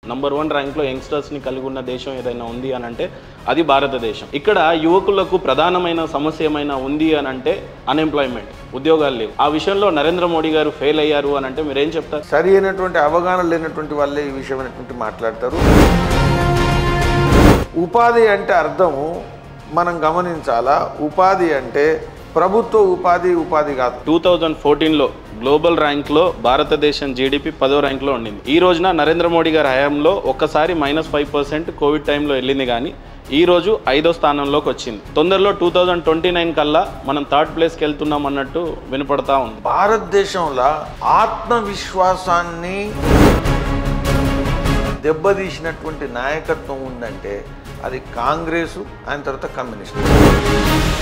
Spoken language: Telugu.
నంబర్ వన్ ర్యాంక్లో యంగ్స్టర్స్ని కలిగి ఉన్న దేశం ఏదైనా ఉంది అని అంటే అది భారతదేశం ఇక్కడ యువకులకు ప్రధానమైన సమస్య ఏమైనా ఉంది అని అంటే అన్ఎంప్లాయ్మెంట్ ఉద్యోగాలు లేవు ఆ విషయంలో నరేంద్ర మోడీ గారు ఫెయిల్ అయ్యారు అని అంటే మీరేం చెప్తారు సరి అయినటువంటి అవగాహన లేనటువంటి వాళ్ళే ఈ విషయమైనటువంటి మాట్లాడతారు ఉపాధి అంటే అర్థము మనం గమనించాలా ఉపాధి అంటే ప్రభుత్వ ఉపాధి ఉపాధి కాదు టూ థౌజండ్ ఫోర్టీన్లో గ్లోబల్ ర్యాంక్లో భారతదేశం జీడిపి పదో ర్యాంక్లో ఉండింది ఈ రోజున నరేంద్ర మోడీ గారి హయాంలో ఒక్కసారి మైనస్ ఫైవ్ పర్సెంట్ కోవిడ్ టైంలో వెళ్ళింది కానీ ఈ రోజు ఐదో స్థానంలోకి వచ్చింది తొందరలో టూ థౌజండ్ ట్వంటీ నైన్ కల్లా మనం థర్డ్ ప్లేస్కి వెళ్తున్నాం అన్నట్టు వినపడతా ఉంది భారతదేశంలో ఆత్మవిశ్వాసాన్ని దెబ్బతీసినటువంటి నాయకత్వం ఉందంటే అది కాంగ్రెసు ఆయన తర్వాత కమ్యూనిస్ట్